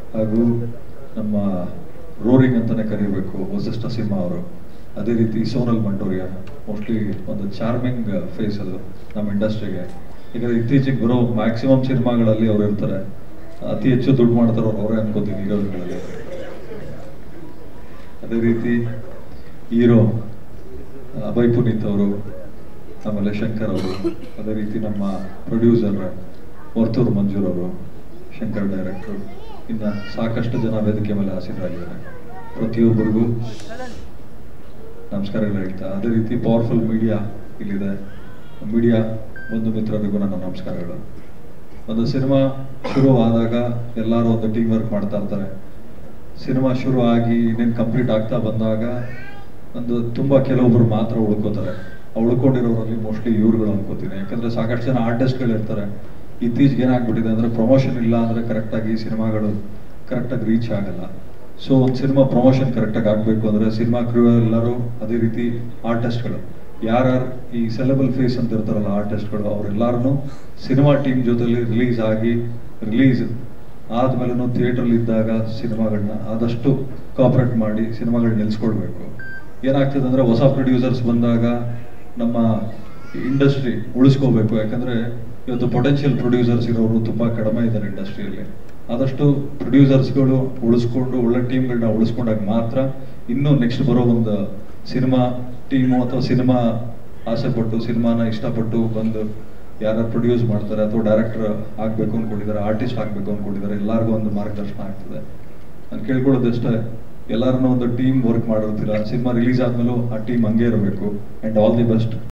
ಹಾಗೂ ನಮ್ಮ ರೋರಿಂಗ್ ಅಂತಾನೆ ಕರಿಬೇಕು ವಸಿಷ್ಠ ಸಿಂಹ ಅವರು ಅದೇ ರೀತಿ ಸೋನಲ್ ಮಂಟೋರಿಯಾ ಮೋಸ್ಟ್ಲಿ ಒಂದು ಚಾರ್ಮಿಂಗ್ ಫೇಸ್ ಅದು ನಮ್ಮ ಇಂಡಸ್ಟ್ರಿಗೆ ಯಾಕಂದ್ರೆ ಇತ್ತೀಚೆಗೆ ಬರೋ ಮ್ಯಾಕ್ಸಿಮಮ್ ಸಿನಿಮಾಗಳಲ್ಲಿ ಅವ್ರು ಇರ್ತಾರೆ ಅತಿ ಹೆಚ್ಚು ದುಡ್ಡು ಮಾಡ್ತಾರೋ ಅವರೇ ಅನ್ಕೋತೀನಿ ಹೀರೋಗಳಲ್ಲಿ ಅದೇ ರೀತಿ ಹೀರೋ ಅಭಯ್ ಪುನೀತ್ ಅವರು ಆಮೇಲೆ ಶಂಕರ್ ಅವರು ಅದೇ ರೀತಿ ನಮ್ಮ ಪ್ರೊಡ್ಯೂಸರ್ ವರ್ತೂರು ಮಂಜೂರ್ ಅವರು ಶಂಕರ್ ಡೈರೆಕ್ಟರ್ ಇನ್ನ ಸಾಕಷ್ಟು ಜನ ವೇದಿಕೆ ಮೇಲೆ ಆಸೀನರಾಗಿದ್ದಾರೆ ಪ್ರತಿಯೊಬ್ಬರಿಗೂ ನಮಸ್ಕಾರಗಳು ಹೇಳ್ತಾ ಅದೇ ರೀತಿ ಪವರ್ಫುಲ್ ಮೀಡಿಯಾ ಇಲ್ಲಿದೆ ಮೀಡಿಯಾ ಬಂಧು ಮಿತ್ರರಿಗೂ ನನ್ನ ನಮಸ್ಕಾರಗಳು ಒಂದು ಸಿನಿಮಾ ಶುರು ಆದಾಗ ಎಲ್ಲರೂ ಒಂದು ಟೀಮ್ ವರ್ಕ್ ಮಾಡ್ತಾ ಇರ್ತಾರೆ ಸಿನಿಮಾ ಶುರು ಆಗಿ ಇನ್ನೇನು ಕಂಪ್ಲೀಟ್ ಆಗ್ತಾ ಬಂದಾಗ ಒಂದು ತುಂಬಾ ಕೆಲವೊಬ್ರು ಮಾತ್ರ ಉಳ್ಕೋತಾರೆ ಆ ಉಳ್ಕೊಂಡಿರೋರಲ್ಲಿ ಮೋಸ್ಟ್ಲಿ ಇವ್ರುಗಳು ಅನ್ಕೋತೀನಿ ಯಾಕಂದ್ರೆ ಸಾಕಷ್ಟು ಜನ ಆರ್ಟಿಸ್ಟ್ಗಳು ಇರ್ತಾರೆ ಇತ್ತೀಚೆಗೆ ಏನಾಗ್ಬಿಟ್ಟಿದೆ ಅಂದ್ರೆ ಪ್ರಮೋಷನ್ ಇಲ್ಲ ಅಂದ್ರೆ ಕರೆಕ್ಟಾಗಿ ಸಿನಿಮಾಗಳು ಕರೆಕ್ಟಾಗಿ ರೀಚ್ ಆಗಲ್ಲ ಸೊ ಒಂದು ಸಿನಿಮಾ ಪ್ರಮೋಷನ್ ಕರೆಕ್ಟಾಗಿ ಆಗಬೇಕು ಅಂದ್ರೆ ಸಿನಿಮಾ ಕ್ರೂ ಎಲ್ಲರೂ ಅದೇ ರೀತಿ ಆರ್ಟಿಸ್ಟ್ಗಳು ಯಾರ್ಯಾರು ಈ ಸೆಲೆಬಲ್ ಫೇಸ್ ಅಂತ ಇರ್ತಾರಲ್ಲ ಆರ್ಟಿಸ್ಟ್ಗಳು ಅವರೆಲ್ಲರೂ ಸಿನಿಮಾ ಟೀಮ್ ಜೊತೆಲಿ ರಿಲೀಸ್ ಆಗಿ ರಿಲೀಸ್ ಆದ್ಮೇಲೆ ಥಿಯೇಟ್ರಲ್ಲಿ ಇದ್ದಾಗ ಸಿನಿಮಾಗಳನ್ನ ಆದಷ್ಟು ಕಾಪರೇಟ್ ಮಾಡಿ ಸಿನಿಮಾಗಳನ್ನ ನಿಲ್ಸ್ಕೊಳ್ಬೇಕು ಏನಾಗ್ತದೆ ಅಂದ್ರೆ ಹೊಸ ಪ್ರೊಡ್ಯೂಸರ್ಸ್ ಬಂದಾಗ ನಮ್ಮ ಇಂಡಸ್ಟ್ರಿ ಉಳಿಸ್ಕೋಬೇಕು ಯಾಕಂದ್ರೆ ಇವತ್ತು ಪೊಟೆನ್ಷಿಯಲ್ ಪ್ರೊಡ್ಯೂಸರ್ಸ್ ಇರೋರು ತುಂಬಾ ಕಡಿಮೆ ಇದ್ದಾರೆ ಇಂಡಸ್ಟ್ರಿಯಲ್ಲಿ ಆದಷ್ಟು ಪ್ರೊಡ್ಯೂಸರ್ಸ್ಗಳು ಉಳಿಸ್ಕೊಂಡು ಒಳ್ಳೆ ಟೀಮ್ಗಳನ್ನ ಉಳಿಸ್ಕೊಂಡಾಗ ಮಾತ್ರ ಇನ್ನೂ ನೆಕ್ಸ್ಟ್ ಬರೋ ಒಂದು ಸಿನಿಮಾ ಟೀಮು ಅಥವಾ ಸಿನಿಮಾ ಆಸೆ ಪಟ್ಟು ಸಿನಿಮಾನ ಇಷ್ಟಪಟ್ಟು ಬಂದು ಯಾರು ಪ್ರೊಡ್ಯೂಸ್ ಮಾಡ್ತಾರೆ ಅಥವಾ ಡೈರೆಕ್ಟರ್ ಆಗ್ಬೇಕು ಅನ್ಕೊಂಡಿದ್ದಾರೆ ಆರ್ಟಿಸ್ಟ್ ಆಗ್ಬೇಕು ಅನ್ಕೊಂಡಿದ್ದಾರೆ ಎಲ್ಲರಿಗೂ ಒಂದು ಮಾರ್ಗದರ್ಶನ ಆಗ್ತದೆ ನಾನು ಕೇಳ್ಕೊಳ್ಳೋದಷ್ಟೇ ಎಲ್ಲರನ್ನೂ ಒಂದು ಟೀಮ್ ವರ್ಕ್ ಮಾಡಿರ್ತೀರ ಸಿನಿಮಾ ರಿಲೀಸ್ ಆದ್ಮೇಲೂ ಆ ಟೀಮ್ ಹಂಗೆ ಇರಬೇಕು ಅಂಡ್ ಆಲ್ ದಿ ಬೆಸ್ಟ್